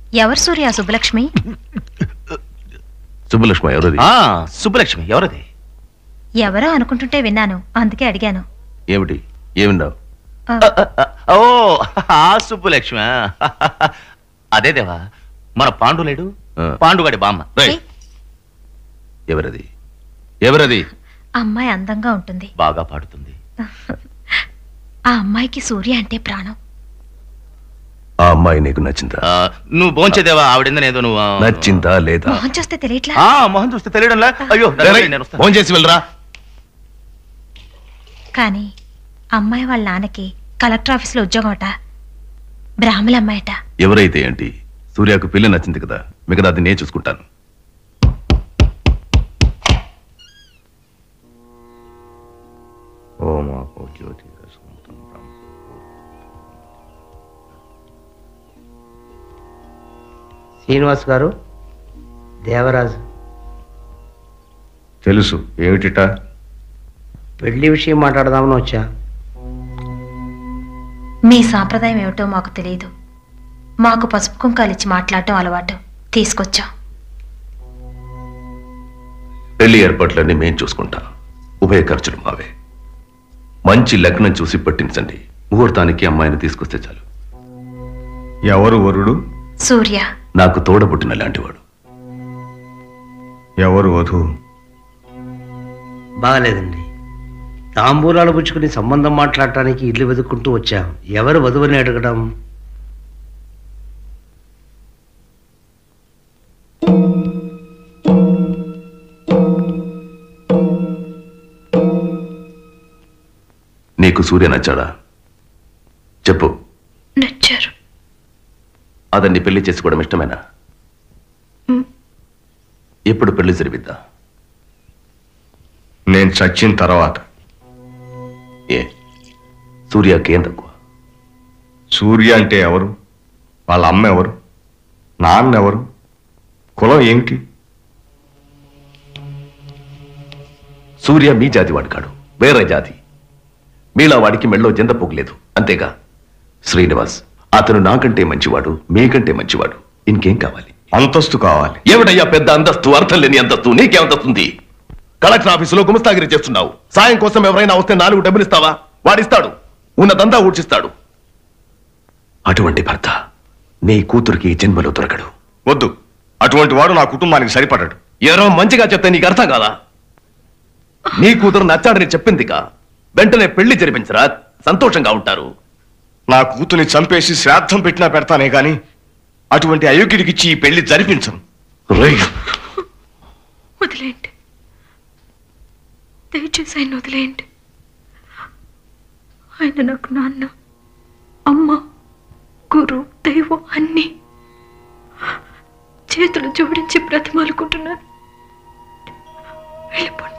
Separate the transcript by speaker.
Speaker 1: ఎవరు సూర్య సుబ్బలక్ష్మి
Speaker 2: సుబ్బలక్ష్మి ఎవరది
Speaker 3: ఆ సుబ్బలక్ష్మి ఎవరది
Speaker 1: ఎవరో అనుకుంటుంటే విన్నాను అందుకే అడిగాను
Speaker 2: ఏమిటి ఏమిన్నావు
Speaker 1: ఆ,
Speaker 3: ఓ ఆ సుబ్బలక్ష్మి అదే దేవా మన పాండు లేడు
Speaker 2: ఆ.
Speaker 3: పాండుగాడి బామ్మ
Speaker 1: ఏయ్,
Speaker 2: ఎవరది ఎవరది
Speaker 1: అమ్మాయి అందంగా ఉంటుంది
Speaker 3: బాగా పాడుతుంది
Speaker 1: ఆ అమ్మాయికి సూర్య అంటే ప్రాణం
Speaker 2: ఆ అమ్మాయి నీకు నచ్చిందా
Speaker 3: ఆ, నువ్వు భోంచేదేవా ఆవిడిందని ఏదో నువ్వు ఆ,
Speaker 2: నచ్చిందా లేదా
Speaker 1: మొహం చూస్తే తెలియట్లా
Speaker 3: ఆ మొహం చూస్తే తెలియడంలా అయ్యో నేను వస్తాను.
Speaker 2: ఫోన్ చేసి వెళ్ళరా
Speaker 1: కానీ అమ్మాయి వాళ్ళ నాన్నకి కలెక్టర్ ఆఫీస్లో ఉద్యోగం అట బ్రాహ్మల అమ్మాయట
Speaker 2: ఎవరైతే ఏంటి సూర్యకు పిల్లి నచ్చింది కదా మిగతా అది నేను చూసుకుంటాను ఓమాపో జ్యోతి రసవంతం బ్రహ్మ.
Speaker 4: శ్రీనివాస్ గారు దేవరాజు
Speaker 2: తెలుసు ఏమిటిట
Speaker 4: పెళ్లి విషయం మాట్లాడదామని వచ్చా
Speaker 1: మీ సాంప్రదాయం ఏమిటో మాకు తెలియదు మాకు పసుపు కుంకాలు ఇచ్చి మాట్లాడటం అలవాటు తీసుకొచ్చాం
Speaker 2: పెళ్లి ఏర్పాట్లన్నీ మేం చూసుకుంటాం ఉభయ ఖర్చులు మావే మంచి లగ్నం చూసి పట్టించండి ముహూర్తానికి అమ్మాయిని తీసుకొస్తే చాలు
Speaker 5: ఎవరు వరుడు
Speaker 1: సూర్య
Speaker 2: నాకు తోడబుట్టిన లాంటివాడు
Speaker 5: ఎవరు వధు
Speaker 4: బాగలేదండి తాంబూలాలు పుచ్చుకుని సంబంధం మాట్లాడటానికి ఇల్లు వెతుక్కుంటూ వచ్చాం ఎవరు వధువని అడగడం
Speaker 2: నీకు సూర్య నచ్చాడా చెప్పు
Speaker 1: నచ్చారు
Speaker 2: అతన్ని పెళ్లి చేసుకోవడం ఇష్టమేనా ఎప్పుడు పెళ్లి జరిపిద్దా
Speaker 5: నేను చచ్చిన తర్వాత
Speaker 2: ఏ సూర్యకి ఏం తక్కువ
Speaker 5: సూర్య అంటే ఎవరు వాళ్ళ అమ్మ ఎవరు నాన్న ఎవరు కులం ఏమిటి
Speaker 2: సూర్య మీ జాతి వాడు కాడు వేరే జాతి మీలా వాడికి మెళ్ళో జంద పోగలేదు అంతేగా శ్రీనివాస్ అతను నాకంటే మంచివాడు మీకంటే మంచివాడు ఇంకేం కావాలి
Speaker 5: అంతస్తు కావాలి
Speaker 2: ఏమిటయ్యా పెద్ద అంతస్తు అర్థం లేని అంతస్తు నీకేమంతస్తుంది కలెక్టర్ ఆఫీసులో గుమస్తాగిరి చేస్తున్నావు సాయం కోసం ఎవరైనా వస్తే నాలుగు డబ్బులు ఇస్తావా వాడిస్తాడు ఉన్నదంతా ఊడ్చిస్తాడు అటువంటి భర్త నీ కూతురికి ఈ జన్మలో దొరకడు
Speaker 5: వద్దు అటువంటి వాడు నా కుటుంబానికి సరిపడడు
Speaker 2: ఎవరో మంచిగా చెప్తే నీకు అర్థం కాదా నీ కూతురు నచ్చాడని చెప్పిందిగా వెంటనే పెళ్లి జరిపించరా సంతోషంగా ఉంటారు
Speaker 5: నా కూతుని చంపేసి శ్రాద్ధం పెట్టినా పెడతానే గాని అటువంటి అయోగ్యుడికిచ్చి ఈ పెళ్లి జరిపించను
Speaker 2: రేయ్,
Speaker 1: వదిలేయండి దయచేసి ఆయన వదిలేయండి ఆయన నాకు నాన్న అమ్మ గురు దైవం అన్నీ చేతులు జోడించి బ్రతిమాలుకుంటున్నాను వెళ్ళిపోండి